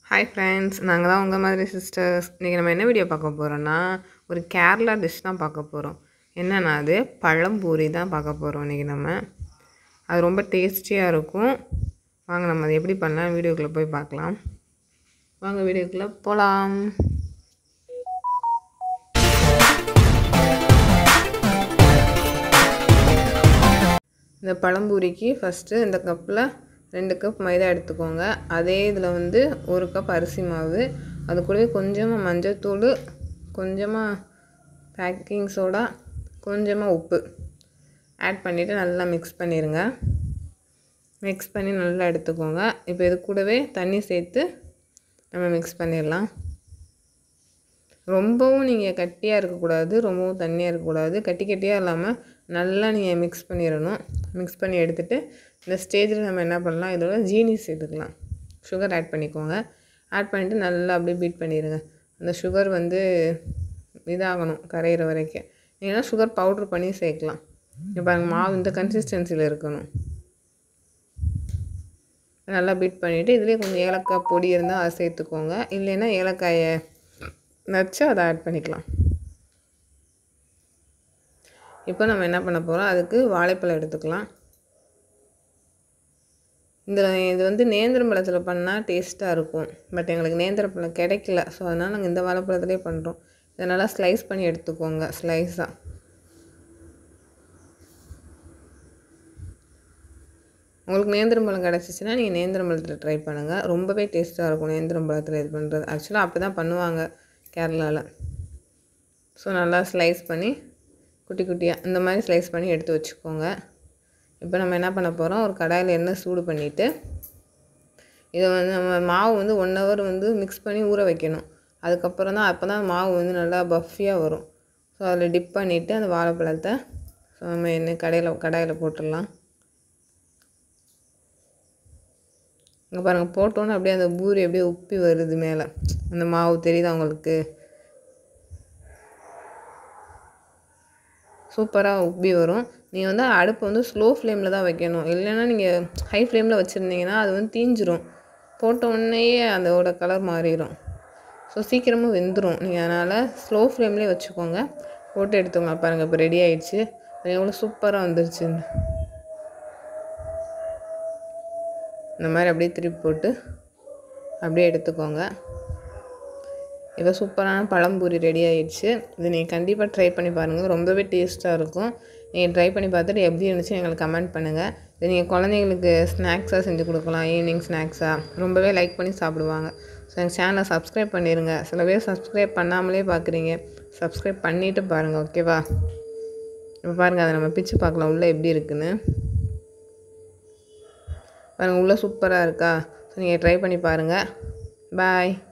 hi friends நாங்கள் தான் உங்கள் மாதிரி சிஸ்டர்ஸ் இன்றைக்கி நம்ம என்ன வீடியோ பார்க்க போகிறோன்னா ஒரு கேரளா டிஷ் தான் பார்க்க போகிறோம் என்னென்னா அது பழம்பூரி தான் பார்க்க போகிறோம் இன்றைக்கி நம்ம அது ரொம்ப டேஸ்டியாக இருக்கும் வாங்க நம்ம அதை எப்படி பண்ணலாம் வீடியோக்குள்ளே போய் பார்க்கலாம் வாங்க வீடியோக்குள்ளே போகலாம் இந்த பழம்பூரிக்கு ஃபஸ்ட்டு இந்த கப்பில் ரெண்டு கப் மைதா எடுத்துக்கோங்க அதே இதில் வந்து ஒரு கப் அரிசி மாவு அது கூடவே கொஞ்சமாக மஞ்சள்தூள் கொஞ்சமாக பேக்கிங் சோடா கொஞ்சமாக உப்பு ஆட் பண்ணிவிட்டு நல்லா மிக்ஸ் பண்ணிடுங்க மிக்ஸ் பண்ணி நல்லா எடுத்துக்கோங்க இப்போ இது கூடவே தண்ணி சேர்த்து நம்ம மிக்ஸ் பண்ணிடலாம் ரொம்பவும் நீங்கள் கட்டியாக இருக்கக்கூடாது ரொம்பவும் தண்ணியாக இருக்கக்கூடாது கட்டி கட்டியாக இல்லாமல் நல்லா நீங்கள் மிக்ஸ் பண்ணிடணும் மிக்ஸ் பண்ணி எடுத்துகிட்டு இந்த ஸ்டேஜில் நம்ம என்ன பண்ணலாம் இதோட ஜீனி சேர்த்துக்கலாம் சுகர் ஆட் பண்ணிக்கோங்க ஆட் பண்ணிவிட்டு நல்லா அப்படியே பீட் பண்ணிடுங்க அந்த சுகர் வந்து இதாகணும் கரையிற வரைக்கும் நீங்கன்னா சுகர் பவுட்ரு பண்ணி சேர்க்கலாம் இப்போ மாவு இந்த கன்சிஸ்டன்சியில் இருக்கணும் நல்லா பீட் பண்ணிவிட்டு இதுலேயே கொஞ்சம் ஏலக்காய் பொடி இருந்தால் அதை சேர்த்துக்கோங்க இல்லைன்னா ஏலக்காயை நச்சு அதை ஆட் பண்ணிக்கலாம் இப்போ நம்ம என்ன பண்ண போகிறோம் அதுக்கு வாழைப்பழம் எடுத்துக்கலாம் இதில் இது வந்து நேந்திரம் பழத்தில் பண்ணால் டேஸ்ட்டாக இருக்கும் பட் எங்களுக்கு நேந்திர பழம் கிடைக்கல ஸோ அதனால் நாங்கள் இந்த வாழைப்பழத்துலேயே பண்ணுறோம் இதை நல்லா ஸ்லைஸ் பண்ணி எடுத்துக்கோங்க ஸ்லைஸாக உங்களுக்கு நேந்திரம் பழம் கிடச்சிச்சின்னா நீங்கள் நேந்திரம் பழத்தில் ட்ரை பண்ணுங்கள் ரொம்பவே டேஸ்ட்டாக இருக்கும் நேந்திரம் பழத்தில் இது பண்ணுறது ஆக்சுவலாக அப்படி தான் பண்ணுவாங்க கேரளாவில் ஸோ நல்லா ஸ்லைஸ் பண்ணி குட்டி குட்டியாக இந்த மாதிரி ஸ்லைஸ் பண்ணி எடுத்து வச்சுக்கோங்க இப்போ நம்ம என்ன பண்ண போகிறோம் ஒரு கடாயில் எண்ணெய் சூடு பண்ணிவிட்டு இதை வந்து நம்ம மாவு வந்து ஒன் ஹவர் வந்து மிக்ஸ் பண்ணி ஊற வைக்கணும் அதுக்கப்புறம் தான் அப்போ தான் மாவு வந்து நல்லா பஃபியாக வரும் ஸோ அதில் டிப் பண்ணிவிட்டு அந்த வாழைப்பழத்தை ஸோ நம்ம எண்ணெய் கடையில் கடாயில் போட்டுடலாம் இங்கே பாருங்கள் போட்டோன்னே அப்படியே அந்த பூரி அப்படியே உப்பி வருது மேலே அந்த மாவு தெரியுதா உங்களுக்கு சூப்பராக உப்பி வரும் நீங்கள் வந்து அடுப்பு வந்து ஸ்லோ ஃப்ளேமில் தான் வைக்கணும் இல்லைன்னா நீங்கள் ஹை ஃப்ளேமில் வச்சுருந்தீங்கன்னா அது வந்து தீஞ்சிரும் போட்ட உடனேயே அதோட கலர் மாறிடும் ஸோ சீக்கிரமாக வெந்துடும் நீங்கள் அதனால் ஸ்லோ ஃப்ளேம்லேயே வச்சுக்கோங்க போட்டு எடுத்துக்கோங்க பாருங்கள் இப்போ ரெடி ஆயிடுச்சு அது எவ்வளோ சூப்பராக வந்துருச்சு இந்த மாதிரி அப்படியே திருப்பி போட்டு அப்படியே எடுத்துக்கோங்க இப்போ சூப்பரான பழம்பூரி ரெடி ஆயிடுச்சு இது நீங்கள் கண்டிப்பாக ட்ரை பண்ணி பாருங்கள் ரொம்பவே டேஸ்ட்டாக இருக்கும் நீங்கள் ட்ரை பண்ணி பார்த்துட்டு எப்படி இருந்துச்சு எங்களுக்கு கமெண்ட் பண்ணுங்கள் இது நீங்கள் குழந்தைங்களுக்கு ஸ்நாக்ஸாக செஞ்சு கொடுக்கலாம் ஈவினிங் ஸ்நாக்ஸாக ரொம்பவே லைக் பண்ணி சாப்பிடுவாங்க ஸோ எங்கள் சேனலை சப்ஸ்கிரைப் பண்ணிடுங்க சில பேர் சப்ஸ்கிரைப் பண்ணாமலே பார்க்குறீங்க சப்ஸ்கிரைப் பண்ணிவிட்டு பாருங்கள் ஓகேவா இப்போ பாருங்கள் அதை நம்ம பிச்சு பார்க்கலாம் உள்ளே எப்படி இருக்குன்னு பாருங்கள் உள்ளே சூப்பராக இருக்கா ஸோ நீங்கள் ட்ரை பண்ணி பாருங்கள் பாய்